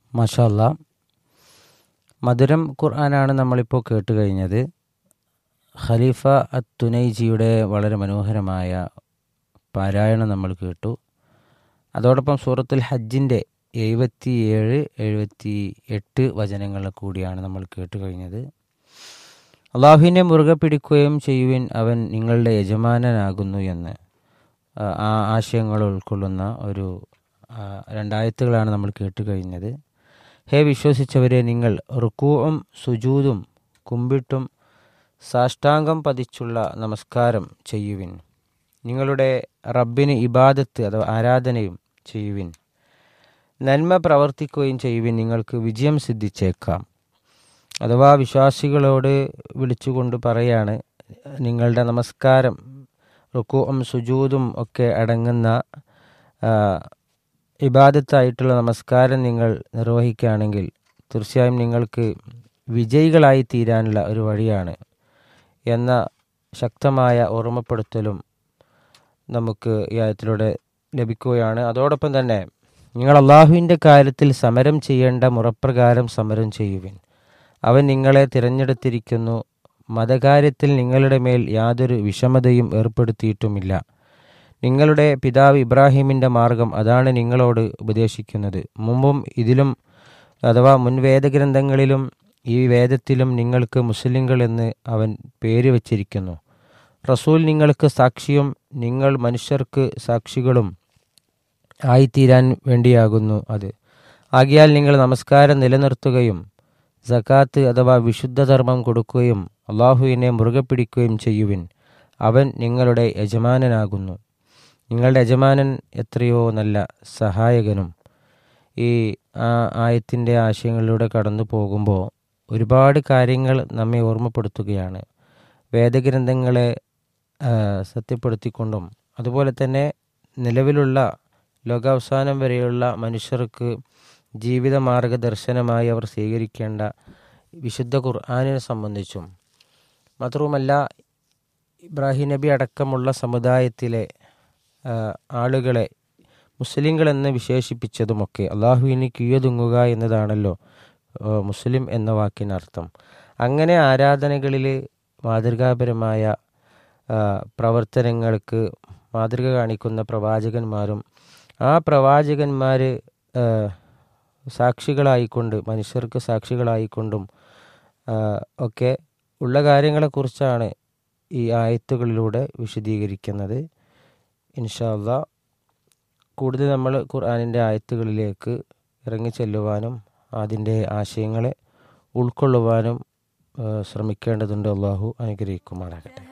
മഷാല്ല മധുരം ഖുർആനാണ് നമ്മളിപ്പോൾ കേട്ട് കഴിഞ്ഞത് ഖലീഫ അത്തുനൈജിയുടെ വളരെ മനോഹരമായ പാരായണം നമ്മൾ കേട്ടു അതോടൊപ്പം സൂറത്തുൽ ഹജ്ജിൻ്റെ എഴുപത്തിയേഴ് എഴുപത്തി എട്ട് വചനങ്ങൾ കൂടിയാണ് നമ്മൾ കേട്ട് കഴിഞ്ഞത് അള്ളാഹുവിനെ മുറുകെ പിടിക്കുകയും ചെയ്യുവിൻ അവൻ നിങ്ങളുടെ യജമാനനാകുന്നു എന്ന് ആ, ആ ആശയങ്ങൾ ഉൾക്കൊള്ളുന്ന ഒരു ആ, രണ്ടായത്തുകളാണ് നമ്മൾ കേട്ട് കഴിഞ്ഞത് ഹേ വിശ്വസിച്ചവരെ നിങ്ങൾ റുക്കൂവും സുജൂതും കുമ്പിട്ടും സാഷ്ടാംഗം പതിച്ചുള്ള നമസ്കാരം ചെയ്യുവിൻ നിങ്ങളുടെ റബ്ബിന് ഇബാദത്ത് അഥവാ ആരാധനയും ചെയ്യുവിൻ നന്മ പ്രവർത്തിക്കുകയും ചെയ്യുവിൻ നിങ്ങൾക്ക് വിജയം സിദ്ധിച്ചേക്കാം അഥവാ വിശ്വാസികളോട് വിളിച്ചുകൊണ്ട് പറയാണ് നിങ്ങളുടെ നമസ്കാരം റുക്കുവും സുജൂതും ഒക്കെ അടങ്ങുന്ന ആ, ഇബാദത്തായിട്ടുള്ള നമസ്കാരം നിങ്ങൾ നിർവഹിക്കുകയാണെങ്കിൽ തീർച്ചയായും നിങ്ങൾക്ക് വിജയികളായി തീരാനുള്ള ഒരു വഴിയാണ് എന്ന ശക്തമായ ഓർമ്മപ്പെടുത്തലും നമുക്ക് ഈ ആയത്തിലൂടെ ലഭിക്കുകയാണ് അതോടൊപ്പം തന്നെ നിങ്ങൾ അള്ളാഹുവിൻ്റെ കാര്യത്തിൽ സമരം ചെയ്യേണ്ട മുറപ്രകാരം സമരം ചെയ്യുവിൻ അവൻ നിങ്ങളെ തിരഞ്ഞെടുത്തിരിക്കുന്നു മതകാര്യത്തിൽ നിങ്ങളുടെ മേൽ യാതൊരു വിഷമതയും ഏർപ്പെടുത്തിയിട്ടുമില്ല നിങ്ങളുടെ പിതാവ് ഇബ്രാഹിമിൻ്റെ മാർഗം അതാണ് നിങ്ങളോട് ഉപദേശിക്കുന്നത് മുമ്പും ഇതിലും അഥവാ മുൻ വേദഗ്രന്ഥങ്ങളിലും ഈ വേദത്തിലും നിങ്ങൾക്ക് മുസ്ലിങ്ങൾ എന്ന് അവൻ പേര് വച്ചിരിക്കുന്നു റസൂൽ നിങ്ങൾക്ക് സാക്ഷിയും നിങ്ങൾ മനുഷ്യർക്ക് സാക്ഷികളും ആയിത്തീരാൻ വേണ്ടിയാകുന്നു അത് ആകിയാൽ നിങ്ങൾ നമസ്കാരം നിലനിർത്തുകയും സക്കാത്ത് അഥവാ വിശുദ്ധധർമ്മം കൊടുക്കുകയും അള്ളാഹുവിനെ മുറുകെ പിടിക്കുകയും ചെയ്യുവിൻ അവൻ നിങ്ങളുടെ യജമാനനാകുന്നു നിങ്ങളുടെ യജമാനൻ എത്രയോ നല്ല സഹായകനും ഈ ആ ആയത്തിൻ്റെ ആശയങ്ങളിലൂടെ കടന്നു പോകുമ്പോൾ ഒരുപാട് കാര്യങ്ങൾ നമ്മെ ഓർമ്മപ്പെടുത്തുകയാണ് വേദഗ്രന്ഥങ്ങളെ ആ, സത്യപ്പെടുത്തിക്കൊണ്ടും അതുപോലെ തന്നെ നിലവിലുള്ള ലോകാവസാനം വരെയുള്ള മനുഷ്യർക്ക് ജീവിത മാർഗദർശനമായി അവർ സ്വീകരിക്കേണ്ട വിശുദ്ധ ഖുർആാനിനെ സംബന്ധിച്ചും മാത്രവുമല്ല ഇബ്രാഹിം നബി അടക്കമുള്ള സമുദായത്തിലെ ആ, ആളുകളെ മുസ്ലിങ്ങളെന്ന് വിശേഷിപ്പിച്ചതുമൊക്കെ അള്ളാഹുവിന് കീഴൊതുങ്ങുക എന്നതാണല്ലോ ആ, മുസ്ലിം എന്ന വാക്കിനർത്ഥം അങ്ങനെ ആരാധനകളിൽ മാതൃകാപരമായ ആ, പ്രവർത്തനങ്ങൾക്ക് മാതൃക കാണിക്കുന്ന പ്രവാചകന്മാരും ആ പ്രവാചകന്മാർ സാക്ഷികളായിക്കൊണ്ട് മനുഷ്യർക്ക് സാക്ഷികളായിക്കൊണ്ടും ആ, ഒക്കെ ഉള്ള കാര്യങ്ങളെക്കുറിച്ചാണ് ഈ ആയത്തുകളിലൂടെ വിശദീകരിക്കുന്നത് ഇൻഷാല്ല കൂടുതൽ നമ്മൾ ഖുർആാനിൻ്റെ ആയത്തുകളിലേക്ക് ഇറങ്ങി ചെല്ലുവാനും അതിൻ്റെ ആശയങ്ങളെ ഉൾക്കൊള്ളുവാനും ആ, ശ്രമിക്കേണ്ടതുണ്ട് അള്ളാഹു അനുഗ്രഹിക്കുമാറാകട്ടെ